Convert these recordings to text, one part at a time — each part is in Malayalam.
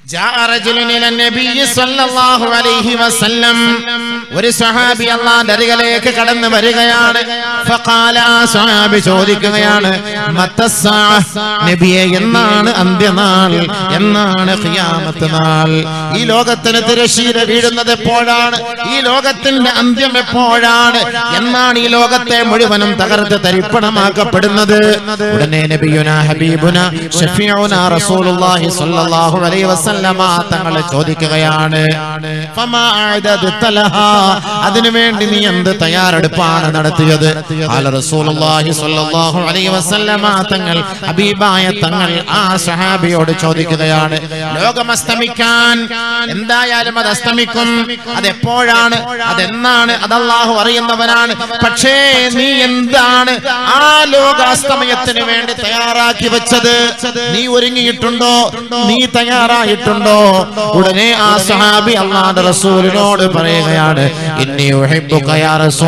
جاء رجل إلى النبي صلى الله عليه وسلم ഒരു സഹാബി അള്ളാന്റെ അരികിലേക്ക് കടന്നു വരികയാണ് ഫഖാല ആ സഹാബി ചോദിക്കുകയാണ് മത്തസ്സാഅ നബിയെ എന്നാണ് അന്ത്യനാൾ എന്നാണ് ഖിയാമത്ത് നാൾ ഈ ലോകത്തിന് തിരശീല വീഴുന്നത് എപ്പോഴാണ് ഈ ലോകത്തിന്റെ അന്ത്യം എപ്പോഴാണ് എന്നാണ് ഈ ലോകത്തെ മുഴുവനും തകർത്ത് തരിപ്പണമാക്കപ്പെടുന്നത് ഉടനെ നബിയുന ഹബീബുന ഷഫീഉന റസൂലുള്ളാഹി സ്വല്ലല്ലാഹു അലൈഹി വസല്ലമ തങ്ങൾ ചോദിക്കുകയാണ് ഫമാ അഅദദ്ത ലഹാ അതിനുവേണ്ടി നീ എന്ത് തയ്യാറെടുപ്പാണ് നടത്തിയത് ഖാല റസൂലുള്ളാഹി സ്വല്ലല്ലാഹു അലൈഹി വസല്ലമ തങ്ങൾ ഹബീബായ തങ്ങൾ ആ സഹാബിയോട് ചോദിക്കുകയാണ് ലോകം അസ്തമിക്കാൻ എന്തായാലും അത് അസ്തമിക്കും അത് എപ്പോഴാണ് അതെന്നാണ് അത് അള്ളാഹു അറിയുന്നവനാണ് പക്ഷേ നീ എന്താണ് ആ ലോകാസ്തമയത്തിന് വേണ്ടി തയ്യാറാക്കി വെച്ചത് നീ ഒരുങ്ങിയിട്ടുണ്ടോ നീ തയ്യാറായിട്ടുണ്ടോ ഉടനെ ആ സഹാബി അള്ളാന്റെ റസൂലിനോട് പറയുകയാണ് ഇന്നി ഉഹിബ്ബുക യാ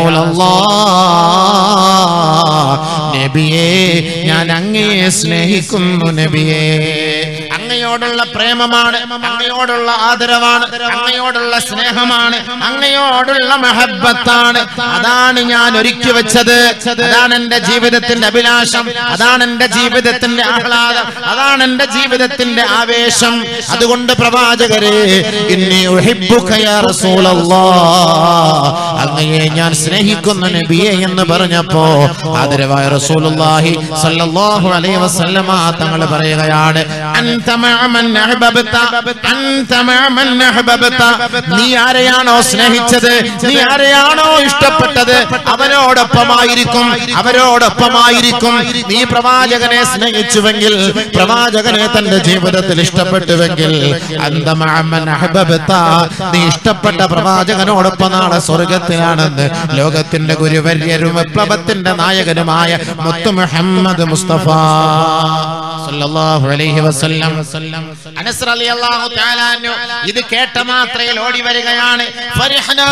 റസൂലല്ലാഹ് നബിയേ ഞാൻ അങ്ങയെ സ്നേഹിക്കുന്നു നബിയേ അങ്ങയോടുള്ള പ്രേമമാണ് അങ്ങയോടുള്ള ആദരവാണ് അങ്ങയോടുള്ള സ്നേഹമാണ് അങ്ങയോടുള്ള മഹബത്താണ് അതാണ് ഞാൻ ഒരുക്കി വെച്ചത് അതാണ് എന്റെ ജീവിതത്തിന്റെ അഭിലാഷം അതാണ് എന്റെ ജീവിതത്തിന്റെ ആഹ്ലാദം അതാണ് എന്റെ ജീവിതത്തിന്റെ ആവേശം അതുകൊണ്ട് പ്രവാചകരെ ഇന്നി ഉഹിബ്ബുക യാ റസൂലല്ലാഹ് അങ്ങയെ ഞാൻ സ്നേഹിക്കുന്ന നബിയെ എന്ന് പറഞ്ഞപ്പോ ആദരവായ റസൂലുള്ളാഹി സല്ലല്ലാഹു അലൈഹി വസല്ലമ തങ്ങൾ പറയുകയാണ് അൻത മഅമൻ അഹ്ബബ്ത അൻത മഅമൻ അഹ്ബബ്ത നീ ആരെയാണോ സ്നേഹിച്ചത് നീ ആരെയാണോ ഇഷ്ടപ്പെട്ടത് അവരോടൊപ്പമായിരിക്കും അവരോടൊപ്പമായിരിക്കും നീ പ്രവാചകനെ സ്നേഹിച്ചുവെങ്കിൽ പ്രവാചകനെ തന്റെ ജീവിതത്തിൽ ഇഷ്ടപ്പെട്ടുവെങ്കിൽ അന്ത മഅമൻ അഹ്ബബ്ത നീ ഇഷ്ടപ്പെട്ട പ്രവാചകനോടൊപ്പം നാളെ സ്വർഗത്തിലാണെന്ന് ലോകത്തിന്റെ ഗുരുവര്യരും വിപ്ലവത്തിന്റെ നായകനുമായ മുത്തു മുഹമ്മദ് മുസ്തഫ സല്ലല്ലാഹു അലൈഹി വസല്ലം അനസ് റളിയല്ലാഹു തആല അൻഹു ഇത് കേട്ട മാത്രയിൽ ഓടി വരികയാണ് ഫരിഹനാ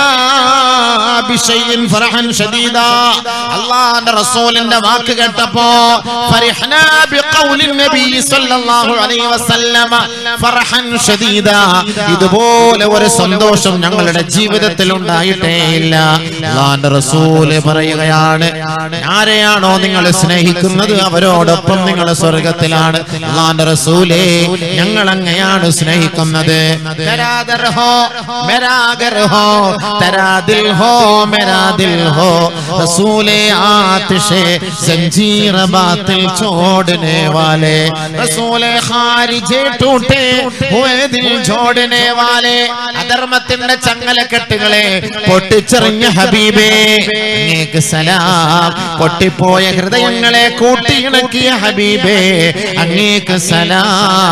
ബിശൈഇൻ ഫറഹൻ ഷദീദാ അല്ലാഹുവിന്റെ റസൂലിന്റെ വാക്ക് കേട്ടപ്പോ ഫരിഹനാ ബിഖൗലിൻ നബി സല്ലല്ലാഹു അലൈഹി വസല്ലം ഫറഹൻ ഷദീദാ ഇതുപോലെ ഒരു സന്തോഷം ഞങ്ങളുടെ ജീവിതത്തിൽ ഉണ്ടായിട്ടേ ഇല്ല അള്ളാന്റെ റസൂല് പറയുകയാണ് ആരെയാണോ നിങ്ങൾ സ്നേഹിക്കുന്നത് അവരോടൊപ്പം നിങ്ങൾ സ്വർഗത്തിലാണ് അള്ളാന്റെ റസൂലേ ഞങ്ങൾ അങ്ങയാണ് സ്നേഹിക്കുന്നത് തരാദർ ഹോ മെരാഗർ ഹോ തരാദിൽ ഹോ മെരാദിൽ ഹോ റസൂലേ ആതിഷേ ജंजीर बातिल छोड़ने वाले റസൂലെ ഖാരിജെ ടൂട്ടെ ഹുവേ ദിൽ ജോടനെ വാലെ അധർമ്മത്തിന്റെ ചങ്ങലക്കെട്ടുകളെ പൊട്ടിച്ചെറിഞ്ഞ ഹബീബേ അങ്ങേക്ക് സലാം പൊട്ടിപ്പോയ ഹൃദയങ്ങളെ കൂട്ടിയിണക്കിയ ഹബീബേ അങ്ങേക്ക് സലാം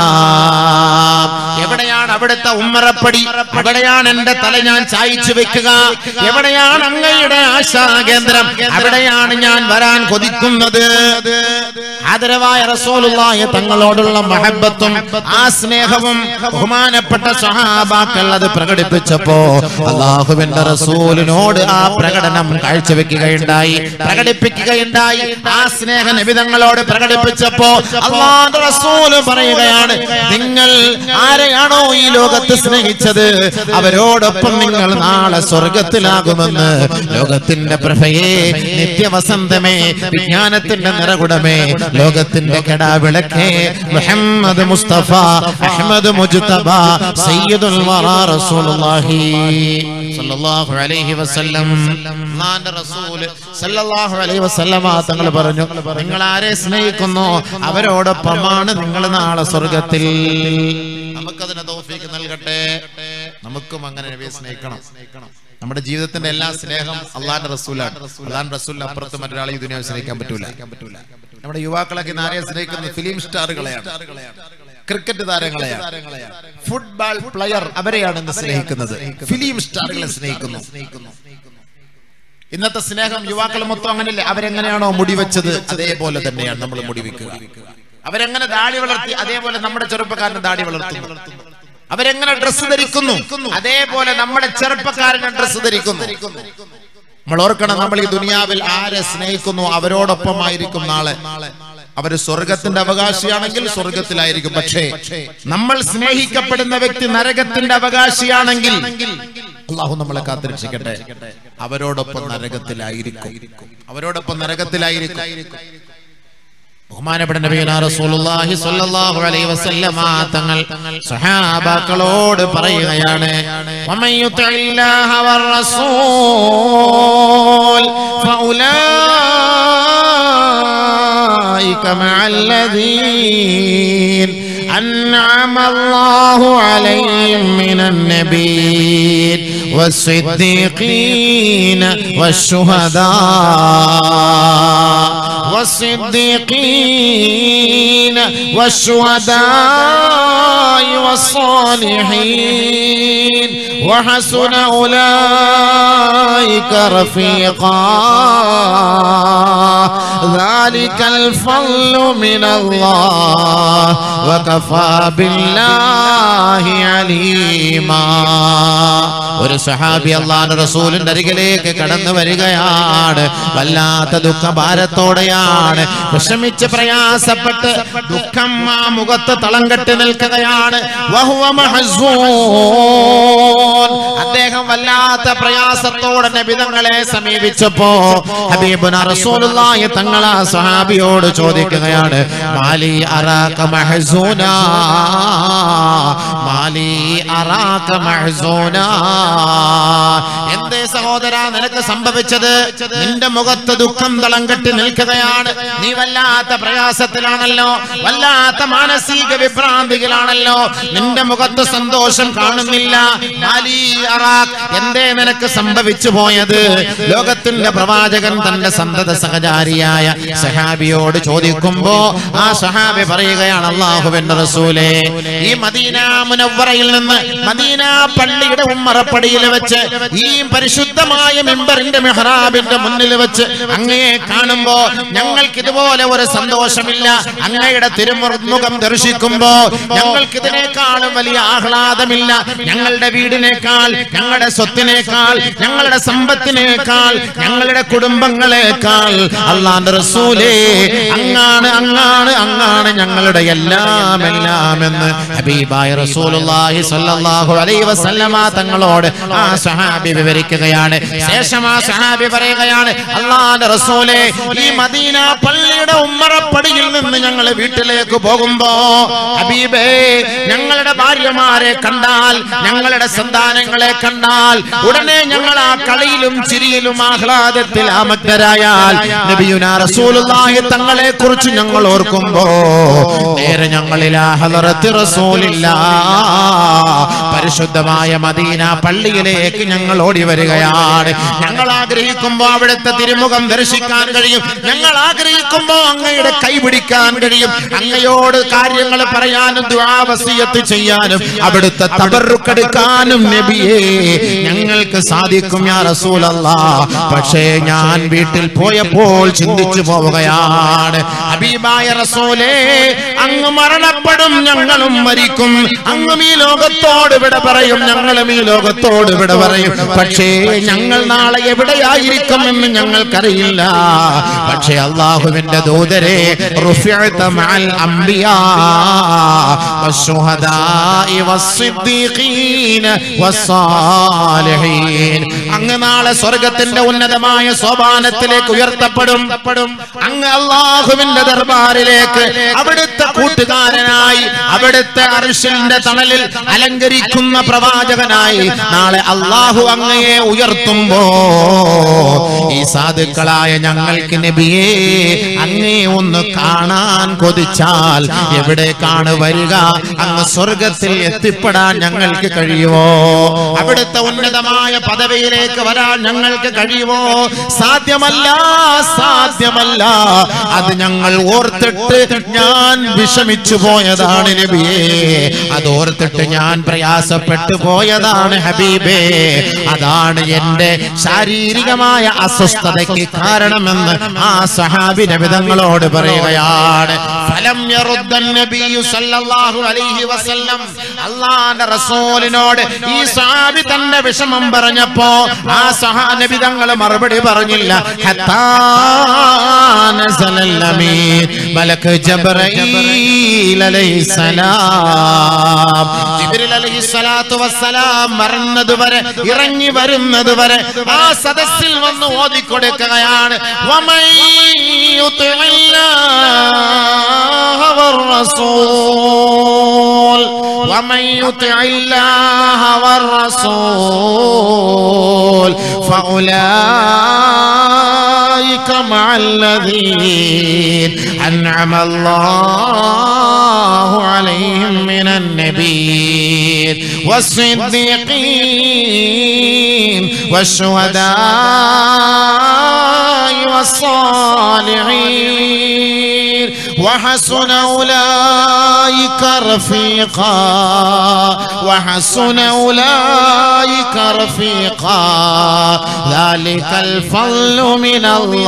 എവിടെയാണ് അവിടുത്തെ ഉമ്മറപ്പടി എവിടെയാണ് എന്റെ തല ഞാൻ ചായച്ചു വെക്കുക എവിടെയാണ് അങ്ങയുടെ ആശാകേന്ദ്രം അവിടെയാണ് ഞാൻ വരാൻ കൊതിക്കുന്നത് ആദരവായ റസൂലുള്ളാഹി തങ്ങളോടുള്ള മഹബത്തും ആ സ്നേഹവും ബഹുമാനപ്പെട്ട സഹാബാക്കൾ അത് പ്രകടിപ്പിച്ചപ്പോ അള്ളാഹുവിന്റെ റസൂലിനോട് ആ പ്രകടനം കാഴ്ചവെക്കുകയുണ്ടായി പ്രകടിപ്പിക്കുകയുണ്ടായി ആ സ്നേഹ നിബിതങ്ങളോട് പ്രകടിപ്പിച്ചപ്പോ അള്ളാഹുന്റെ റസൂല് പറയുകയാണ് നിങ്ങൾ ആരെയാണോ ഈ ലോകത്ത് സ്നേഹിച്ചത് അവരോടൊപ്പം നിങ്ങൾ നാളെ സ്വർഗത്തിലാകുമെന്ന് ലോകത്തിന്റെ പ്രഭയെ നിത്യവസന്തമേ വിജ്ഞാനത്തിന്റെ നിറകുടമേ ലോകത്തിന്റെ കെടാവിളക്കേ മുഹമ്മദ് മുസ്തഫ അഹമ്മദ് മുജ്തബ സയ്യിദുൽ വറാ റസൂലുള്ളാഹി സല്ലല്ലാഹു അലൈഹി വസല്ലം അല്ലാഹുവിന്റെ റസൂൽ സല്ലല്ലാഹു അലൈഹി വസല്ലമ തങ്ങൾ പറഞ്ഞു നിങ്ങൾ ആരെ സ്നേഹിക്കുന്നു അവരോടൊപ്പമാണ് നിങ്ങൾ നാളെ സ്വർഗത്തിൽ നമുക്കതിന് തൗഫീക്ക് നൽകട്ടെ നമുക്കും അങ്ങനെ നബിയെ സ്നേഹിക്കണം നമ്മുടെ ജീവിതത്തിന്റെ എല്ലാ സ്നേഹം അള്ളാന്റെ റസൂലാണ് അള്ളാന്റെ റസൂലിന് അപ്പുറത്ത് മറ്റൊരാളെ ഈ ദുനിയാവ് സ്നേഹിക്കാൻ പറ്റൂല നമ്മുടെ യുവാക്കളൊക്കെ ഇന്ന് ആരെയും സ്നേഹിക്കുന്നത് ഫിലിം സ്റ്റാറുകളെയാണ് ക്രിക്കറ്റ് താരങ്ങളെയാണ് ഫുട്ബോൾ പ്ലെയർ അവരെയാണ് ഇന്ന് സ്നേഹിക്കുന്നത് ഫിലിം സ്റ്റാറുകളെ സ്നേഹിക്കുന്നു ഇന്നത്തെ സ്നേഹം യുവാക്കൾ മൊത്തം അങ്ങനെയല്ലേ അവരെങ്ങനെയാണോ മുടി വെച്ചത് അതേപോലെ തന്നെയാണ് നമ്മൾ മുടി വെക്കുക അവരെങ്ങനെ ദാടി വളർത്തി അതേപോലെ നമ്മുടെ ചെറുപ്പക്കാരന് ദാടി വളർത്തുന്നു അവരെങ്ങനെ ഡ്രസ്സ് ധരിക്കുന്നു അതേപോലെ നമ്മുടെ ചെറുപ്പക്കാരന് ഡ്രസ്സ് ധരിക്കുന്നു നമ്മൾ ഓർക്കണം നമ്മൾ ഈ ദുനിയാവിൽ ആരെ സ്നേഹിക്കുന്നു അവരോടൊപ്പമായിരിക്കും നാളെ അവര് സ്വർഗത്തിന്റെ അവകാശിയാണെങ്കിൽ സ്വർഗത്തിലായിരിക്കും പക്ഷേ നമ്മൾ സ്നേഹിക്കപ്പെടുന്ന വ്യക്തി നരകത്തിന്റെ അവകാശിയാണെങ്കിൽ അള്ളാഹു നമ്മളെ കാത്തിരക്ഷിക്കട്ടെ അവരോടൊപ്പം നരകത്തിലായിരിക്കും അവരോടൊപ്പം നരകത്തിലായിരിക്കും ബഹുമാനപ്പെട്ട നബിയുനാ റസൂലുള്ളാഹി സ്വല്ലല്ലാഹു അലൈഹി വസല്ലമ തങ്ങൾ സഹാബാക്കളോട് പറയുകയാണ് വമൻ യുതിഇല്ലാഹ വർ റസൂൽ ഫൗലായിക മഅൽ ലദീൻ أنعم الله عليهم من النبيين والصديقين والشهداء والصديقين والشهداء والصالحين وحسن أولئك رفيقا ذلك الفضل من الله وكفى بالله عليما ഒരു സഹാബി അള്ളാഹ് റസൂലിന്റെ അരികിലേക്ക് കടന്നു വരികയാണ് വല്ലാത്ത ദുഃഖഭാരത്തോടെയാണ് വിഷമിച്ച് പ്രയാസപ്പെട്ട് ദുഃഖം ആ മുഖത്ത് തളം കെട്ടി നിൽക്കുകയാണ് വഹുവ മഹ്സൂൻ. അദ്ദേഹം വല്ലാത്ത പ്രയാസത്തോടെ നബിതങ്ങളെ സമീപിച്ചപ്പോ ഹബീബുന റസൂലുള്ളാഹി തങ്ങൾ ആ സഹാബിയോട് ചോദിക്കുകയാണ് മാലി അറാക മഹ്സൂന മാലി അറാക മഹ്സൂന എന്തേ സഹോദര നിനക്ക് സംഭവിച്ചത് നിന്റെ മുഖത്ത് ദുഃഖം തളം കെട്ടി നിൽക്കുകയാണ് നീ വല്ലാത്ത പ്രയാസത്തിലാണല്ലോ വല്ലാത്ത മാനസിക വിഭ്രാന്തികളാണല്ലോ നിന്റെ മുഖത്ത് സന്തോഷം കാണുന്നില്ല മാലി അറാഖ് എന്തേ നിനക്ക് സംഭവിച്ചു പോയത് ലോകത്തിന്റെ പ്രവാചകൻ തന്റെ സന്തത സഹചാരിയായ സഹാബിയോട് ചോദിക്കുമ്പോ ആ സഹാബി പറയുകയാണ് അള്ളാഹുവിന്റെ റസൂലേ ഈ മദീന മുനവ്വറയിൽ നിന്ന് മദീന പള്ളിയുടെ ഉമ്മറപ്പടിയിൽ വെച്ച് ഈ പരിശുദ്ധമായ മെമ്പറിന്റെ മെഹ്റാബിന്റെ മുന്നിൽ വെച്ച് അങ്ങയെ കാണുമ്പോ ഞങ്ങൾക്ക് ഇതുപോലെ ഒരു സന്തോഷമില്ല അങ്ങയുടെ തിരുമുഖം ദർശിക്കുമ്പോ ഞങ്ങൾക്ക് ഇതിനേക്കാളും വലിയ ആഹ്ലാദമില്ല ഞങ്ങളുടെ വീടിനേക്കാൾ ഞങ്ങളുടെ സ്വത്തിനേക്കാൾ ഞങ്ങളുടെ സമ്പത്തിനേക്കാൾ ഞങ്ങളുടെ കുടുംബങ്ങളെക്കാൾ അള്ളാന്റെ റസൂലേ അങ്ങാണ് അങ്ങാണ് അങ്ങാണ് ഞങ്ങളുടെ എല്ലാം എല്ലാം എന്ന് ഹബീബായ റസൂലുള്ളാഹി സ്വല്ലല്ലാഹു അലൈഹി വസല്ലമ തങ്ങളോട് ആ സഹാബി വിവരിക്കുകയാണ് ശേഷം ആ സഹാബി പറയുകയാണ് അള്ളാന്റെ റസൂലേ ഈ മദീന പള്ളിയുടെ ഉമ്മറപ്പടിയിൽ നിന്ന് ഞങ്ങൾ വീട്ടിലേക്ക് പോകുമ്പോ ഹബീബേ ഞങ്ങളുടെ ഭാര്യമാരെ കണ്ടാൽ ഞങ്ങളുടെ സന്താനങ്ങളെ കണ്ടാൽ ഉടനെ ഞങ്ങൾ ആ കളിയിലും ചിരിയിലും ആഹ്ലാദത്തിൽ ആമഗ്നരായാൽ നബിയുനാ റസൂലുള്ളാഹി തങ്ങളെ കുറിച്ച് ഞങ്ങൾ ഓർക്കുമ്പോ നേരെ ഞങ്ങളിൽ ആ ഹളറത്ത് റസൂലില്ല പരിശുദ്ധമായ മദീന പള്ളിയിലേക്ക് ഞങ്ങൾ ഓടി വരികയാണ് ഞങ്ങൾ ആഗ്രഹിക്കുമ്പോ അവിടുത്തെ തിരുമുഖം ദർശിക്കാൻ കഴിയും ഞങ്ങൾ ആഗ്രഹിക്കുമ്പോ അങ്ങയുടെ കൈ പിടിക്കാൻ കഴിയും അങ്ങയോട് കാര്യങ്ങൾ പറയാനും ദുആവസിയത്ത് ചെയ്യാനും അവിടുത്തെ തബറുക്കെടുക്കാനും നബിയേ ഞങ്ങൾക്ക് സാധിക്കും യാ റസൂലല്ലാ പക്ഷേ ഞാൻ വീട്ടിൽ പോയപ്പോൾ ചിന്തിച്ചു പോവുകയാണ് ഹബീബായ റസൂലേ അങ്ങ് മരണപ്പെടും ഞങ്ങളും മരിക്കും അങ്ങും ഈ ലോകത്തോട് വിട പറയും ഞങ്ങളും ഈ ലോകത്തോട് വിട പറയും പക്ഷേ ഞങ്ങൾ നാളെ എവിടെയായിരിക്കും എന്ന് ഞങ്ങൾക്കറിയില്ല പക്ഷേ അള്ളാഹുവിന്റെ ദൂതരെ റുഫിഅത മഅൽ അംബിയാ വസ്സുഹദാഇ വസ്സിദ്ദീഖീന വസ്സാലിഹീൻ അങ്ങ് നാളെ സ്വർഗത്തിന്റെ ഉന്നതമായ സോപാനത്തിലേക്ക് ഉയർത്തപ്പെടും അങ്ങ് അള്ളാഹുവിന്റെ ദർബാറിലേക്ക് അവിടുത്തെ കൂട്ടുകാരനായി അവിടുത്തെ അർഷിന്റെ തണലിൽ അലങ്കരിക്കുന്ന പ്രവാചകനായി നാളെ അള്ളാഹു അങ്ങയെ ഉയർത്തുമ്പോ ഈ സാധുക്കളായ ഞങ്ങൾക്ക് നബിയെ അങ്ങേ ഒന്ന് കാണാൻ കൊതിച്ചാൽ എവിടേക്കാണ് വരിക അങ്ങ് സ്വർഗത്തിൽ എത്തിപ്പെടാൻ ഞങ്ങൾക്ക് കഴിയുമോ അവിടുത്തെ ഉന്നതമായ പദവിയിലേക്ക് വരാൻ ഞങ്ങൾക്ക് കഴിയുമോ സാധ്യമല്ല സാധ്യമല്ല അത് ഞങ്ങൾ ഓർത്തിട്ട് ഞാൻ വിഷമിച്ചു പോയതാണ് നബിയെ അത് ഓർത്തിട്ട് ഞാൻ പ്രയാസപ്പെട്ടു പോയതാണ് ഹബീബേ അതാണ് എന്റെ ശാരീരികമായ അസ്വസ്ഥതയ്ക്ക് കാരണമെന്ന് ആ സഹാബി നബിതങ്ങളോട് പറയുകയാണ് ഫലം യറുദ്ദൻ നബിയു സല്ലല്ലാഹു അലൈഹി വസല്ലം അള്ളാന്റെ റസൂലിനോട് ഈ സഹാബി തന്റെ വിഷമം പറഞ്ഞപ്പോ ആ സഹാ നബിതങ്ങൾ മറുപടി പറഞ്ഞില്ല ഹത്താ നസലൽ അമീൻ മലക്ക് ജബ്രഈൽ അലൈഹിസ്സലാം ജിബ്രീൽ അലൈഹിസ്സലാത്തു വസ്സലാം മറന്നതുവരെ ഇറങ്ങി വരുന്നതുവരെ ആ സദസ്സിൽ വന്ന് ഓതിക്കൊടുക്കുകയാണ് വമൻ യുതിഇല്ലാഹ والرسول ومن يطع الله والرسول فأولئك مع الذين أنعم الله عليهم من النبيين والصديقين والشهداء والصالحين وحسن أولئك رفيقا وحسن أولئك رفيقا ذلك الفضل من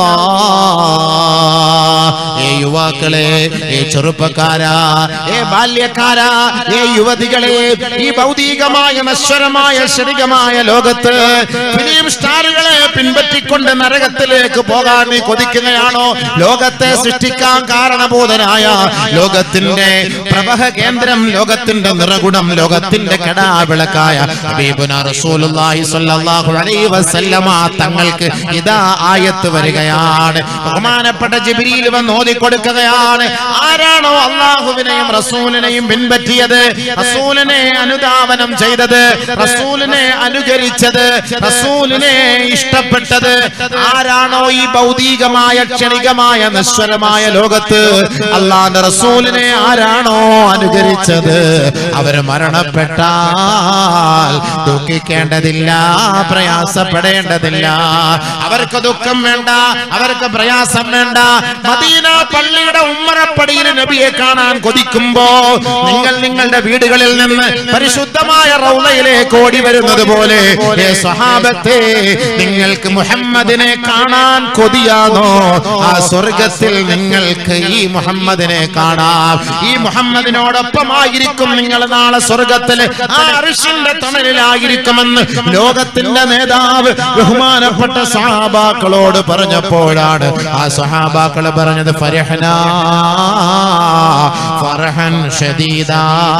الله ഏ യുവാക്കളെ ഏ ചെറുപ്പക്കാരാ ഏ ബാല്യക്കാരാ ഏ യുവതികളെ ഈ ഭൗതികമായ നശ്വരമായ ശരികമായ ലോകത്ത് ഫിലിം സ്റ്റാറുകളെ പിൻപറ്റിക്കൊണ്ട് നരകത്തിലേക്ക് പോകാൻ നീ കൊതിക്കുകയാണോ ലോകത്തെ സൃഷ്ടിക്കാൻ കാരണബോധനായ ലോകത്തിന്റെ പ്രഭഹ കേന്ദ്രം ലോകത്തിന്റെ നിറകുടം ലോകത്തിന്റെ കെടാവിളക്കായ ഹബീബുന റസൂലുള്ളാഹി സ്വല്ലല്ലാഹു അലൈഹി വസല്ലമ തങ്ങൾക്ക് ഇതാ ആയത്ത് വരികയാണ് ബഹുമാനപ്പെട്ട ജിബ്രീൽ വന്ന് ഓതിക്കൊടുക്കുകയാണ് ആരാണോ അള്ളാഹുവിനെയും റസൂലിനെയും പിൻപറ്റിയത് റസൂലിനെ അനുധാവനം ചെയ്തത് റസൂലിനെ അനുകരിച്ചത് റസൂലിനെ ഇഷ്ടപ്പെട്ടത് ആരാണോ ഈ ഭൗതികമായ ക്ഷണികമായ നശ്വരമായ ലോകത്ത് അള്ളാന്റെ റസൂലിനെ ആരാണോ അനുകരിച്ചത് അവർ മരണപ്പെട്ടാൽ ദുഃഖിക്കേണ്ടതില്ല പ്രയാസപ്പെടേണ്ടതില്ല അവർക്ക് ദുഃഖം വേണ്ട അവർക്ക് പ്രയാസം വേണ്ട മദീന പള്ളിയുടെ ഉമ്മറപ്പടിയിൽ നബിയെ കാണാൻ കൊതിക്കുമ്പോ നിങ്ങൾ നിങ്ങളുടെ വീടുകളിൽ നിന്ന് പരിശുദ്ധമായ റൗളയിലേക്ക് ഓടി വരുന്നത് പോലെ ഏ സ്വഹാബത്തെ നിങ്ങൾക്ക് മുഹമ്മദിനെ കാണാൻ കൊതിയാണോ ആ സ്വർഗത്തിൽ നിങ്ങൾക്ക് ഈ മുഹമ്മദിനെ കാണാം ഈ മുഹമ്മദിനോടൊപ്പമായിരിക്കും നിങ്ങൾ നാളെ സ്വർഗത്തിൽ ആ അറിഷിന്റെ തണലിലായിരിക്കുമെന്ന് ലോകത്തിന്റെ നേതാവ് ബഹുമാനപ്പെട്ട സഹാബാക്കളോട് പറഞ്ഞപ്പോഴാണ് ആ സഹാബാക്കൾ പറഞ്ഞത് ഫരഹന ഫറഹൻ ഷദീദാ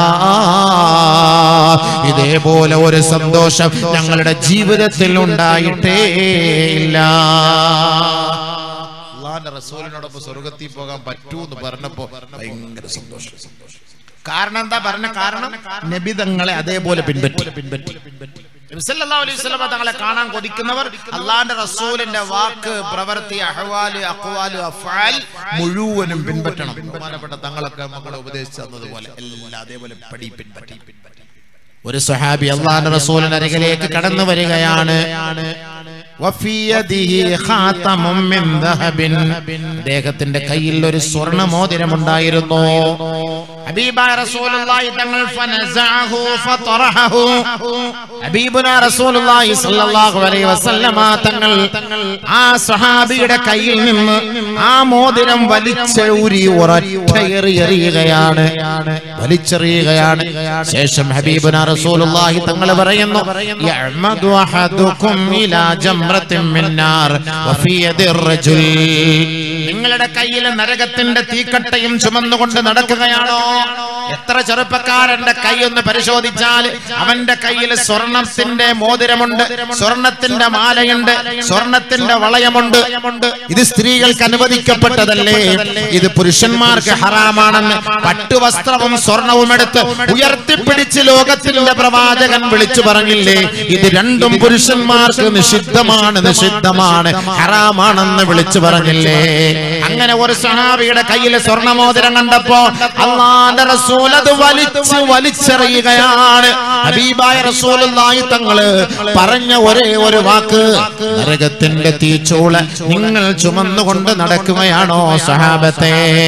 ഇതേപോലെ ഒരു സന്തോഷം ഞങ്ങളുടെ ജീവിതത്തിൽ ഉണ്ടായിട്ടേ ഇല്ല അള്ളാന്റെ റസൂലിനോടൊപ്പം സ്വർഗത്തിൽ പോകാൻ പറ്റൂ എന്ന് പറഞ്ഞപ്പോ ഭയങ്കര സന്തോഷം കാരണം എന്താ പറഞ്ഞ കാരണം നബിതങ്ങളെ അതേപോലെ പിൻപറ്റി പിൻപറ്റി നബി സല്ലല്ലാഹു അലൈഹി വസല്ലമ തങ്ങളെ കാണാൻ കൊതിക്കുന്നവർ അള്ളാന്റെ റസൂലിന്റെ വാക്ക് പ്രവൃത്തി അഹ്വാല് അഖ്വാല് അഫ്ആൽ മുഴുവനും പിൻപറ്റണം ബഹുമാനപ്പെട്ട തങ്ങളൊക്കെ നമ്മളെ ഉപദേശിച്ചു തന്നതുപോലെ എല്ലാം അതേപോലെ പടി പിൻപറ്റി ഒരു സ്വഹാബി അള്ളാന്റെ റസൂലിന്റെ അരികിലേക്ക് കടന്നു വരികയാണ് വഫീ യദിഹി ഖാതമും മിൻ ദഹബിൻ. അദ്ദേഹത്തിന്റെ കയ്യിൽ ഒരു സ്വർണ്ണ മോതിരം ഉണ്ടായിരുന്നു ഹബീബായ റസൂലുള്ളാഹി തങ്ങൾ ഫനസഅഹു ഫതറഹു ഹബീബുന റസൂലുള്ളാഹി സ്വല്ലല്ലാഹു അലൈഹി വസല്ലമ തങ്ങൾ ആ സ്വഹാബിയുടെ കയ്യിൽ നിന്ന് ആ മോതിരം വലിച്ചൂരി ഒരൊറ്റ എറി എറിയുകയാണ് വലിച്ചെറിയുകയാണ് ശേഷം ഹബീബുന റസൂലുള്ളാഹി തങ്ങൾ പറയുന്നു യഅ്മദു അഹദുക്കും ഇലാ ജംറത്തിൻ മിൻ നാർ വഫീ യദിർ റജുൽ നിങ്ങളുടെ കയ്യിൽ നരകത്തിന്റെ തീക്കട്ടയും ചുമന്നുകൊണ്ട് നടക്കുകയാണോ എത്ര ചെറുപ്പക്കാരന്റെ കൈ ഒന്ന് പരിശോധിച്ചാൽ അവന്റെ കയ്യിൽ സ്വർണത്തിന്റെ മോതിരമുണ്ട് സ്വർണത്തിന്റെ മാലയുണ്ട് സ്വർണത്തിന്റെ വളയമുണ്ട് ഇത് സ്ത്രീകൾക്ക് അനുവദിക്കപ്പെട്ടതല്ലേ ഇത് പുരുഷന്മാർക്ക് ഹറാമാണെന്ന് പട്ടുവസ്ത്രവും സ്വർണവും എടുത്ത് ഉയർത്തിപ്പിടിച്ച് ലോകത്തിന്റെ പ്രവാചകൻ വിളിച്ചു പറഞ്ഞില്ലേ ഇത് രണ്ടും പുരുഷന്മാർക്ക് നിഷിദ്ധമാണ് നിഷിദ്ധമാണ് ഹറാമാണെന്ന് വിളിച്ചു പറഞ്ഞില്ലേ അങ്ങനെ ഒരു സഹാബിയുടെ കയ്യിൽ സ്വർണമോതിരം കണ്ടപ്പോ അള്ളാന്റെ റസൂൽ അത് വലിച്ചു വലിച്ചെറിയുകയാണ് ഹബീബായ റസൂലുള്ളാഹി തങ്ങള് പറഞ്ഞ ഒരേ ഒരു വാക്ക് നരകത്തിന്റെ തീച്ചൂള നിങ്ങൾ ചുമന്നുകൊണ്ട് നടക്കുകയാണോ സഹാബത്തെ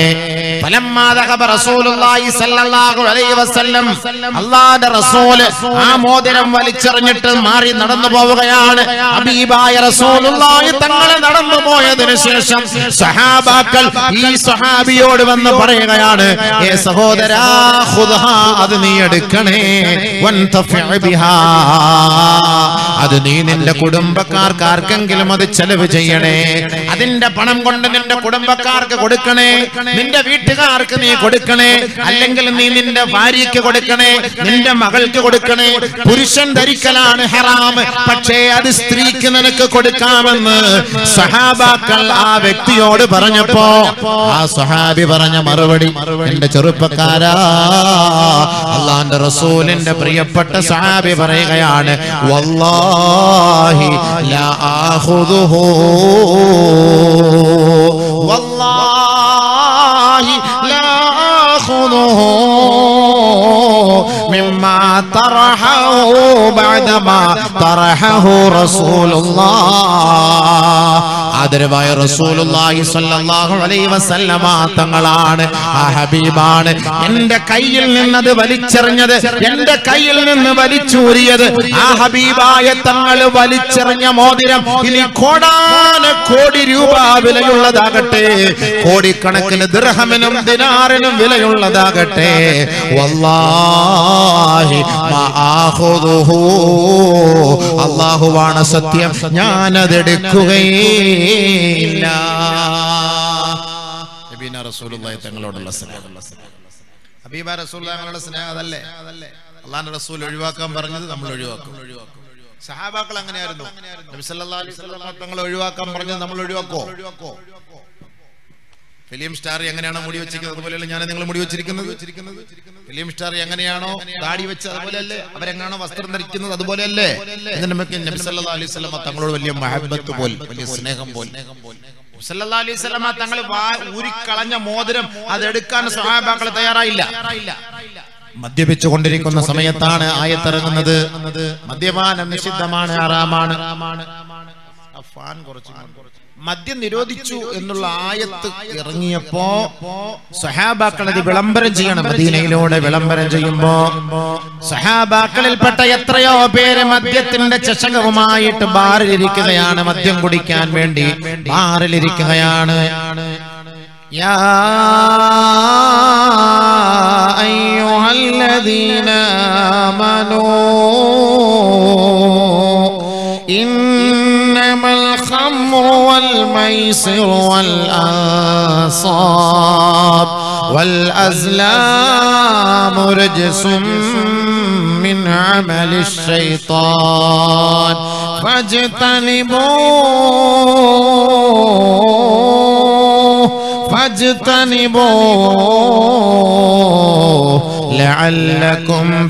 ഫലമ്മാ ദഹബ റസൂലുള്ളാഹി സ്വല്ലല്ലാഹു അലൈഹി വസല്ലം അല്ലാഹുവിന്റെ റസൂൽ ആ മോതിരം വലിച്ചെറിഞ്ഞിട്ട് മാറി നടന്നു പോവുകയാണ് ഹബീബായ റസൂലുള്ളാഹി തങ്ങളെ നടന്നു പോയതിനു ശേഷം സഹാബാക്കൾ ഈ സഹാബിയോട് വന്ന് പറയുകയാണ് ഏ സഹോദരാ ഖുദ്ഹാ അത് നീ എടുക്കണേ വൻതഫിഅ ബിഹാ അത് നീ നിന്റെ കുടുംബക്കാർക്ക് ആർക്കെങ്കിലും അത് ചെലവ് ചെയ്യണേ അതിന്റെ പണം കൊണ്ട് നിന്റെ കുടുംബക്കാർക്ക് കൊടുക്കണേ നിന്റെ വീട്ടുകാർക്ക് നീ കൊടുക്കണേ അല്ലെങ്കിൽ നീ നിന്റെ ഭാര്യയ്ക്ക് കൊടുക്കണേ നിന്റെ മകൾക്ക് കൊടുക്കണേ പുരുഷൻ ധരിക്കലാണ് ഹറാം പക്ഷേ അത് സ്ത്രീക്ക് നിനക്ക് കൊടുക്കാമെന്ന് സഹാബാക്കൾ ആ വ്യക്തിയോട് പറഞ്ഞപ്പോ ആ സഹാബി പറഞ്ഞ മറുപടി എന്റെ ചെറുപ്പക്കാരാ അള്ളാന്റെ റസൂലിന്റെ പ്രിയപ്പെട്ട സഹാബി പറയുകയാണ് വല്ലാഹി ലാ ആഖുദുഹു വല്ലാഹി ലാ ആഖുദുഹു مما طرحه بعدما طرحه رسول الله ആദരവായ റസൂലുള്ളാഹി സ്വല്ലല്ലാഹു അലൈഹി വസല്ലമ തങ്ങളാണ് ആ ഹബീബാണ് എന്റെ കയ്യിൽ നിന്നത് വലിച്ചെറിഞ്ഞത് എന്റെ കയ്യിൽ നിന്ന് വലിച്ചൂരിയത് ആ ഹബീബായ തങ്ങൾ വലിച്ചെറിഞ്ഞ മോതിരം ഇനി കോടാന കോടി രൂപ വിലയുള്ളതാകട്ടെ കോടിക്കണക്കിന് ദിർഹമിനും ദിനാറിനും വിലയുള്ളതാകട്ടെ വല്ലാഹി മാ ആഖുദുഹു അല്ലാഹുവാണ് സത്യം ഞാനതെടുക്കുകയില്ല നബീന റസൂലുള്ളാഹി തങ്ങളോടുള്ള സ്നേഹം ഹബീബ റസൂലുള്ളാഹി തങ്ങളുടെ സ്നേഹം അതല്ലേ അള്ളാന്റെ റസൂൽ ഒഴിവാക്കാൻ പറഞ്ഞത് നമ്മൾ ഒഴിവാക്കും സഹാബാക്കൾ അങ്ങനെയായിരുന്നു നബി സല്ലല്ലാഹു അലൈഹി വസല്ലം തങ്ങൾ ഒഴിവാക്കാൻ പറഞ്ഞത് നമ്മൾ ഒഴിവാക്കോ ഫിലിം സ്റ്റാർ എങ്ങനെയാണോ മുടി വെച്ചിരിക്കുന്നത് അതുപോലെയല്ല ഞാൻ നിങ്ങൾ മുടി വെച്ചിരിക്കുന്നത് ഫിലിം സ്റ്റാർ എങ്ങനെയാണോ താടി വെച്ച് അതുപോലെയല്ലേ അവരെങ്ങനെയാണോ വസ്ത്രം ധരിക്കുന്നത് അതുപോലെയല്ലേ എന്നിട്ട് നമുക്ക് നബി സല്ലല്ലാഹു അലൈഹി വസല്ലം തങ്ങളോട് വലിയ മഹബത്ത് പോൽ വലിയ സ്നേഹം പോൽ സല്ലല്ലാഹു അലൈഹി വസല്ലം തങ്ങൾ ഊരിക്കളഞ്ഞ മോതിരം അതെടുക്കാൻ സഹാബാക്കൾ തയ്യാറായില്ല മദ്യപിച്ചു കൊണ്ടിരിക്കുന്ന സമയത്താണ് ആയത്തിറങ്ങുന്നത് മദ്യപാനം നിഷിദ്ധമാണ് ആറാമാണ് ആ ഫാൻ കുറച്ച് മദ്യം നിരോധിച്ചു എന്നുള്ള ആയത്ത് ഇറങ്ങിയപ്പോ സഹാബാക്കൾ അത് വിളംബരം ചെയ്യണം മദീനയിലൂടെ വിളംബരം ചെയ്യുമ്പോ സഹാബാക്കളിൽപ്പെട്ട എത്രയോ പേര് മദ്യത്തിന്റെ ചഷകവുമായിട്ട് ബാറിലിരിക്കുകയാണ് മദ്യം കുടിക്കാൻ വേണ്ടി ബാറിലിരിക്കുകയാണ് يا أيها الذين آمنوا إنما الخمر والميسر والأنصاب والأزلام رجس من عمل الشيطان فاجتنبوه فاجتنبوه لعلكم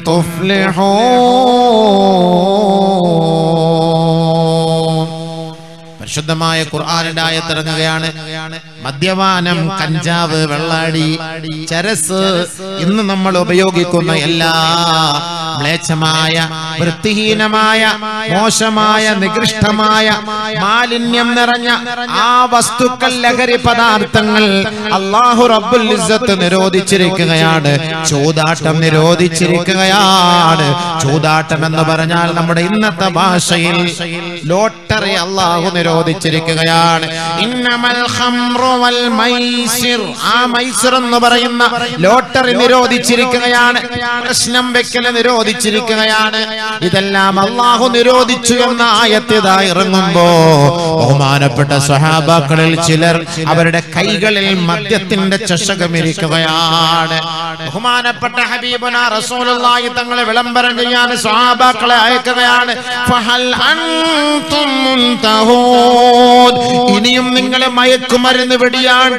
تفلحون പരിശുദ്ധമായ ഖുർആാനിന്റെ ആയത്തിറങ്ങുകയാണ് മദ്യപാനം കഞ്ചാവ് വെള്ളാടി ചരസ് ഇന്ന് നമ്മൾ ഉപയോഗിക്കുന്ന എല്ലാ മ്ലേച്ഛമായ വൃത്തിഹീനമായ മോശമായ നികൃഷ്ടമായ മാലിന്യം നിറഞ്ഞ ആ വസ്തുക്കൾ ലഹരി പദാർത്ഥങ്ങൾ അള്ളാഹു റബ്ബുൽ ഇസ്സത്ത് നിരോധിച്ചിരിക്കുകയാണ് ചൂതാട്ടം നിരോധിച്ചിരിക്കുകയാണ് ചൂതാട്ടം എന്ന് പറഞ്ഞാൽ നമ്മുടെ ഇന്നത്തെ ഭാഷയിൽ ലോട്ടറി അള്ളാഹു നിരോധിച്ചിരിക്കുകയാണ് ഇന്നമൽ ഖംറു വൽ മൈസിർ ആ മൈസിർ എന്ന് പറയുന്ന ലോട്ടറി നിരോധിച്ചിരിക്കുകയാണ് പ്രശ്നം വെക്കൽ നിരോധിച്ചിരിക്കുകയാണ് ഇതെല്ലാം അള്ളാഹു നിരോധിച്ചു എന്ന ആയത്തിത ഇറങ്ങുമ്പോ ബഹുമാനപ്പെട്ട സഹാബാക്കളിൽ ചിലർ അവരുടെ കൈകളിൽ മദ്യത്തിന്റെ ചഷകമിരിക്കുകയാണ് ബഹുമാനപ്പെട്ട ഹബീബുന റസൂലുള്ളാഹി തങ്ങളെ വിളംബരം ചെയ്യാൻ സഹാബാക്കളെ അയക്കുകയാണ് ഫഹൽ അൻതും മുൻതഹൂൻ ഇനിയും നിങ്ങളെ മയക്കുമരുന്ന് വെടിയാൻ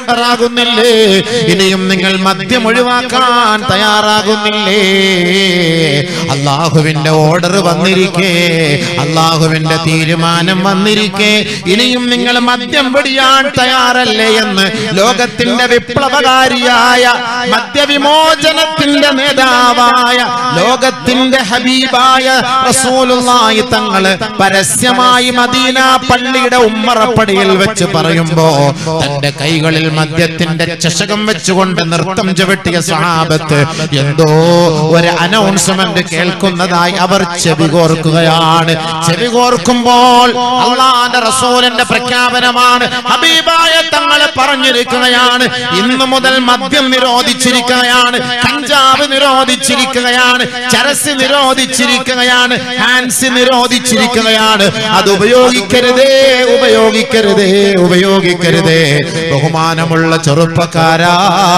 തയ്യാറാകുന്നില്ലേ ഇനിയും നിങ്ങൾ മദ്യം ഒഴിവാക്കാൻ തയ്യാറാകുന്നില്ലേ അള്ളാഹുവിന്റെ ഓർഡർ വന്നിരിക്കേ അള്ളാഹുവിന്റെ തീരുമാനം വന്നിരിക്കേ ഇനിയും നിങ്ങൾ മദ്യം പിടിയാൻ തയ്യാറല്ലേ എന്ന് ലോകത്തിന്റെ വിപ്ലവകാരിയായ മദ്യവിമോചനത്തിന്റെ നേതാവായ ലോകത്തിന്റെ ഹബീബായ റസൂലുള്ളാഹി തങ്ങള് പരസ്യമായി മദീന പള്ളിയുടെ ഉമ്മറപ്പടിയിൽ വെച്ച് പറയുമ്പോ തന്റെ കൈകളിൽ മദ്യത്തിന്റെ ചഷകം വെച്ചുകൊണ്ട് നൃത്തം ചവിട്ടിയ സഹാബത്ത് എന്തോ ഒരു അനൗൺസ്മെന്റ് കേൾക്കുന്നതായി അവർ ചെവി കോർക്കുകയാണ് ചെവി കോർക്കുമ്പോൾ അള്ളാന്റെ റസൂലിന്റെ പ്രഖ്യാപനമാണ് ഹബീബായ തങ്ങൾ പറഞ്ഞിരിക്കുകയാണ് ഇന്നു മുതൽ മദ്യം നിരോധിച്ചിരിക്കുകയാണ് കഞ്ചാവ് നിരോധിച്ചിരിക്കുകയാണ് ചരസ് നിരോധിച്ചിരിക്കുകയാണ് ഹാൻസ് നിരോധിച്ചിരിക്കുകയാണ് അത് ഉപയോഗിക്കരുതേ ഉപയോഗിക്കരുതേ ഉപയോഗിക്കരുതേ ബഹുമാനമുള്ള ചെറുപ്പക്കാരാ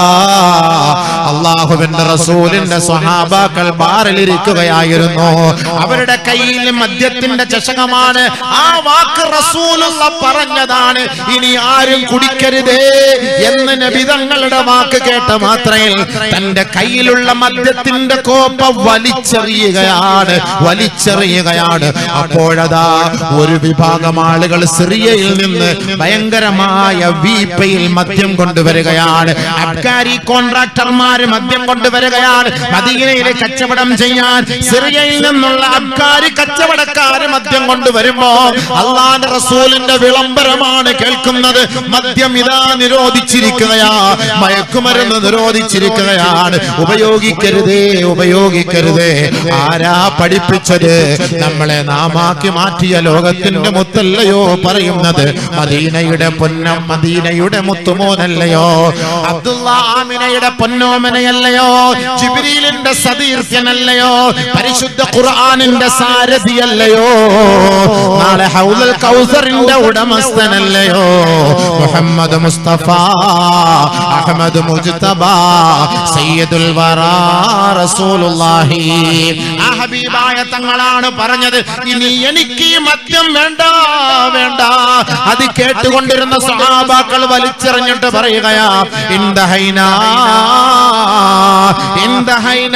അള്ളാഹുവിന്റെ റസൂലിന്റെ സ്വഹാബാക്കൾ ബാറിലിരിക്കുകയായിരുന്നു അവരുടെ കയ്യിൽ മദ്യത്തിന്റെ ചഷകമാണ് ആ വാക്ക് റസൂലുള്ള പറഞ്ഞതാണ് ഇനി ആരും കുടിക്കരുതേ എന്ന് നബിതങ്ങളുടെ വാക്ക് കേട്ട മാത്രയിൽ തന്റെ കയ്യിലുള്ള മദ്യത്തിന്റെ കോപ്പ വലിച്ചെറിയുകയാണ് വലിച്ചെറിയുകയാണ് അപ്പോഴതാ ഒരു വിഭാഗം ആളുകൾ സിറിയയിൽ നിന്ന് ഭയങ്കരമായ വീപ്പയിൽ മദ്യം കൊണ്ടുവരികയാണ് അബ്കാരി കോൺട്രാക്ടർമാര് മദ്യം കൊണ്ടുവരികയാണ് മദീനയിലെ കച്ചവടം ചെയ്യാൻ സിറിയയിൽ നിന്നുള്ള അബ്കാരി കച്ചവടക്കാര് മദ്യം കൊണ്ടുവരുമ്പോ അള്ളാന്റെ റസൂലിന്റെ വിളംബരമാണ് കേൾക്കുന്നത് മദ്യം ഇതാ നിരോധിച്ചിരിക്കുകയാ മയക്കുമരുന്ന് നിരോധിച്ചിരിക്കുകയാണ് ഉപയോഗിക്കരുതേ ഉപയോഗിക്കരുതേ ആരാ പഠിപ്പിച്ചത് നമ്മളെ നാമാക്കി മാറ്റിയ ലോകത്തിന്റെ മുത്തല്ലയോ പറയുന്നത് മദീനയുടെ പൊന്നം മദീനയുടെ മുത്തുമോനല്ലയോ അബ്ദുള്ള ആമിനയുടെ പൊന്നോമനയല്ലയോ ജിബ്രീലിന്റെ സതീർഥ്യനല്ലയോ പരിശുദ്ധ ഖുർആനിന്റെ സാരഥിയല്ലയോ നാളെ ഹൗലൽ കൗസറിന്റെ ഉടമസ്ഥനല്ലയോ മുഹമ്മദ് മുസ്തഫ അഹമ്മദ് മുജ്തബ സയ്യിദുൽ വറാ റസൂലുള്ളാഹി ആ ഹബീബായ തങ്ങളാണ് പറഞ്ഞത് ഇനി എനിക്ക് ഈ മദ്യം വേണ്ട വേണ്ട അത് കേട്ടുകൊണ്ടിരുന്ന സഹാബാക്കൾ വലിച്ചെറിഞ്ഞിട്ട് പറയുകയാ ഇന്ദഹൈന ഇന്ദഹൈന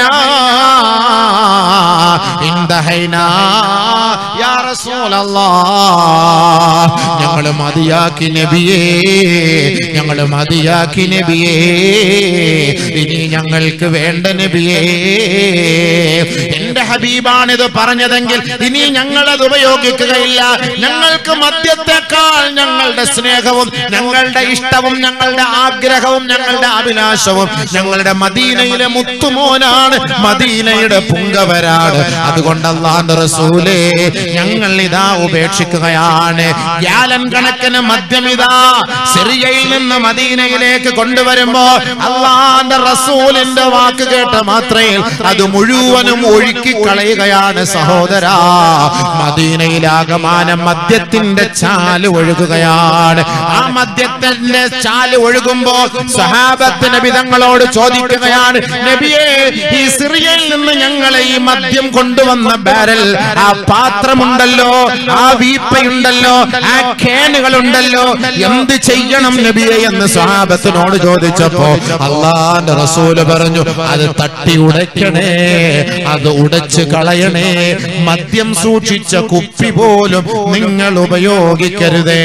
ഇന്ദഹൈന യാ റസൂലല്ലാഹ് ഞങ്ങൾ മതിയാക്കി നബിയേ ഞങ്ങൾ മതിയാക്കി നബിയേ ഇനി ഞങ്ങൾക്ക് വേണ്ട നബിയേ എന്റെ ഹബീബാണിത് പറഞ്ഞതെങ്കിൽ ഇനി ഞങ്ങളത് ഉപയോഗിക്കുകയില്ല ഞങ്ങൾക്ക് മദ്യത്തെക്കാൾ ഞങ്ങളുടെ സ്നേഹവും ഞങ്ങളുടെ ഇഷ്ടവും ഞങ്ങളുടെ ആഗ്രഹവും ഞങ്ങളുടെ അഭിലാഷവും ഞങ്ങളുടെ മദീനയിലെ മുത്തുമോനാണ് മദീനയുടെ പുങ്കവരാണ് അതുകൊണ്ട് അള്ളാന്റെ റസൂലേ ഞങ്ങൾ ഇതാ ഉപേക്ഷിക്കുകയാണ് ഗ്യാലൻ കണക്കിന് മദ്യമിതാ സിറിയയിൽ നിന്ന് മദീനയിലേക്ക് കൊണ്ടുവരുമ്പോ അള്ളാന്റെ റസൂലിന്റെ വാക്ക് കേട്ട മാത്രയിൽ അത് മുഴുവനും ഒഴുക്കി കളയുകയാണ് സഹോദരാ മദീനയിലാകമാനം മദ്യത്തിന്റെ ചാല് ഒഴുകുകയാണ് ആ മദ്യത്തിന്റെ ചാല് ഒഴുകുമ്പോ സഹാബത്തിന്റെ വിധങ്ങളോട് ചോദിക്കുകയാണ് നബിയെ ഈ സിറിയയിൽ നിന്ന് ഞങ്ങളെ ഈ മദ്യം കൊണ്ടുവന്ന ബാരൽ ആ പാത്രമുണ്ടല്ലോ ആ വീപ്പയുണ്ടല്ലോ ആ കേനുകളുണ്ടല്ലോ എന്ത് ചെയ്യണം നബിയെ എന്ന് സഹാബത്തിനോട് ചോദിച്ചപ്പോ അള്ളാന്റെ റസൂല് പറഞ്ഞു അത് തട്ടി ഉടയ്ക്കണേ അത് ഉടച്ച് കളയണേ മദ്യം സൂക്ഷിച്ച കുപ്പി പോലും നിങ്ങൾ ഉപയോഗിക്കരുതേ